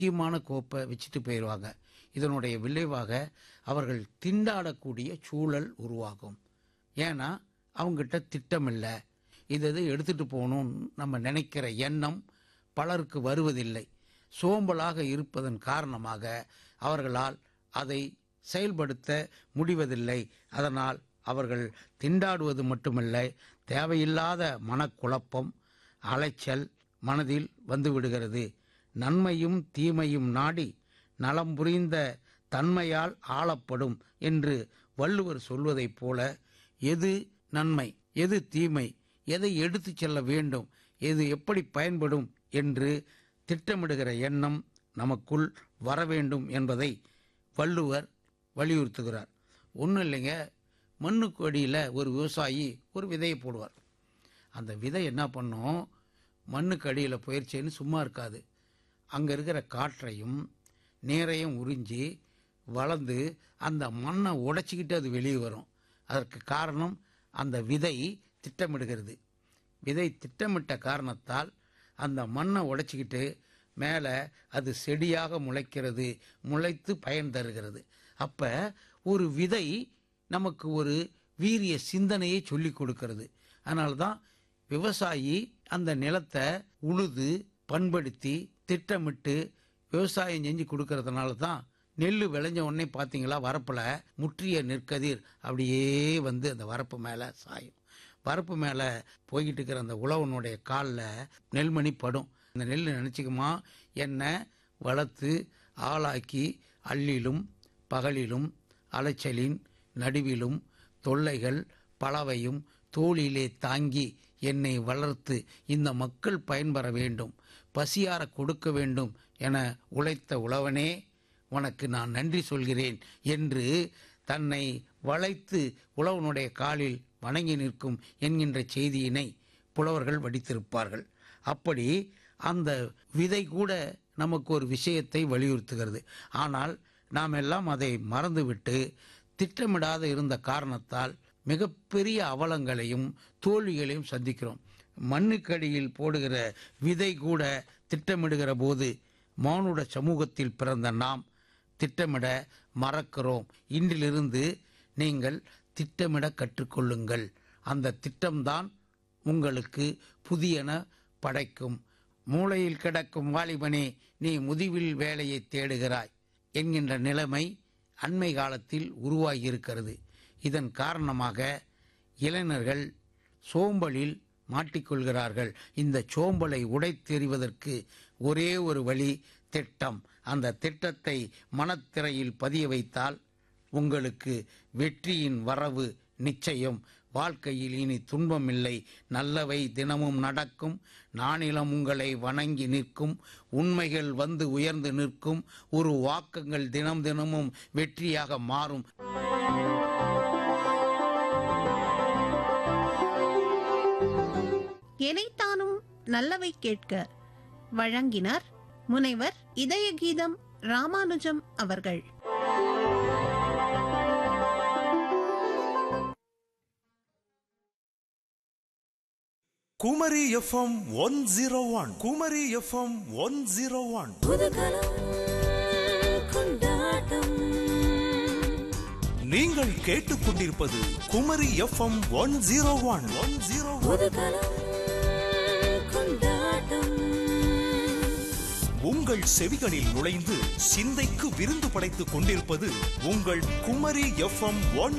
முக்கியமான கோப்பை வச்சுட்டு போயிடுவாங்க இதனுடைய விளைவாக அவர்கள் திண்டாடக்கூடிய சூழல் உருவாகும் ஏன்னா அவங்ககிட்ட திட்டம் இல்லை இது இது எடுத்துட்டு போகணும்னு நம்ம நினைக்கிற எண்ணம் பலருக்கு வருவதில்லை சோம்பலாக இருப்பதன் காரணமாக அவர்களால் அதை செயல்படுத்த முடிவதில்லை அதனால் அவர்கள் திண்டாடுவது மட்டுமல்ல தேவையில்லாத மனக்குழப்பம் அலைச்சல் மனதில் வந்துவிடுகிறது நன்மையும் தீமையும் நாடி நலம் புரிந்த தன்மையால் ஆளப்படும் என்று வள்ளுவர் சொல்வதைப் போல எது நன்மை எது தீமை எதை எடுத்துச் செல்ல வேண்டும் எது எப்படி பயன்படும் என்று திட்டமிடுகிற எண்ணம் நமக்குள் வர வேண்டும் என்பதை வள்ளுவர் வலியுறுத்துகிறார் ஒன்றும் இல்லைங்க மண்ணுக்கு அடியில் ஒரு விவசாயி ஒரு விதையை போடுவார் அந்த விதை என்ன பண்ணும் மண்ணுக்கு அடியில் போயிடுச்சேன்னு சும்மா இருக்காது அங்கே இருக்கிற காற்றையும் நீரையும் உறிஞ்சி வளர்ந்து அந்த மண்ணை உடைச்சிக்கிட்டு அது வெளியே வரும் அதற்கு காரணம் அந்த விதை திட்டமிடுகிறது விதை திட்டமிட்ட காரணத்தால் அந்த மண்ணை உடைச்சிக்கிட்டு மேலே அது செடியாக முளைக்கிறது முளைத்து பயன் தருகிறது அப்போ ஒரு விதை நமக்கு ஒரு வீரிய சிந்தனையை சொல்லி கொடுக்கிறது அதனால தான் விவசாயி அந்த நிலத்தை உழுது பண்படுத்தி திட்டமிட்டு விவசாயம் செஞ்சு கொடுக்கறதுனால தான் நெல் விளைஞ்ச உடனே பார்த்தீங்களா வரப்பில் முற்றிய நெற்கதிர் அப்படியே வந்து அந்த வரப்பு மேலே சாயும் வரப்பு மேலே போய்கிட்டு இருக்கிற அந்த உழவனுடைய காலில் நெல்மணி படும் அந்த நெல் நினச்சிக்குமா என்னை வளர்த்து ஆளாக்கி அள்ளிலும் பகலிலும் அலைச்சலின் நடுவிலும் தொல்லைகள் பலவையும் தோளிலே தாங்கி என்னை வளர்த்து இந்த மக்கள் பயன்பெற வேண்டும் பசியார கொடுக்க வேண்டும் என உழைத்த உழவனே உனக்கு நான் நன்றி சொல்கிறேன் என்று தன்னை வளைத்து உழவனுடைய காலில் வணங்கி நிற்கும் என்கின்ற செய்தியினை புலவர்கள் வடித்திருப்பார்கள் அப்படி அந்த விதை கூட நமக்கு ஒரு விஷயத்தை வலியுறுத்துகிறது ஆனால் நாம் எல்லாம் அதை மறந்துவிட்டு திட்டமிடாத இருந்த காரணத்தால் மிகப்பெரிய அவலங்களையும் தோல்விகளையும் சந்திக்கிறோம் மண்ணுக்கடியில் போடுகிற விதை கூட திட்டமிடுகிற போது மானுட சமூகத்தில் பிறந்த நாம் திட்டமிட மறக்கிறோம் இன்றிலிருந்து நீங்கள் திட்டமிட கற்றுக்கொள்ளுங்கள் அந்த திட்டம்தான் உங்களுக்கு புதியன படைக்கும் மூளையில் கிடக்கும் வாலிபனே நீ முதிவில் வேலையை தேடுகிறாய் என்கின்ற நிலைமை அண்மை காலத்தில் உருவாகியிருக்கிறது இதன் காரணமாக இளைஞர்கள் சோம்பலில் மாட்டிக்கொள்கிறார்கள் இந்த சோம்பலை உடைத்தெறிவதற்கு ஒரே ஒரு வழி திட்டம் அந்த திட்டத்தை மனத்திரையில் பதிய வைத்தால் உங்களுக்கு வெற்றியின் வரவு நிச்சயம் வாழ்க்கையில் இனி துன்பமில்லை நல்லவை தினமும் நடக்கும் நானிலம் உங்களை வணங்கி நிற்கும் உண்மைகள் வந்து உயர்ந்து நிற்கும் ஒரு வாக்கங்கள் தினம் தினமும் வெற்றியாக மாறும் எனைத்தானும் நல்லவை கேட்க வழங்கினார் முனைவர் இதயகீதம் ராமானுஜம் அவர்கள் Kumari FM one zero one Kumari FM one zero one புதுகலம் கொண்டாட்டம் நீங்கள் கேட்டுக்கொண்டிருப்பது Kumari FM one zero one one zero one புதுகலம் கொண்டாட்டம் உங்கள் செவிகளில் நுழைந்து சிந்தைக்கு விருந்து படைத்துக் கொண்டிருப்பது உங்கள் குமரி எஃப்எம் ஒன்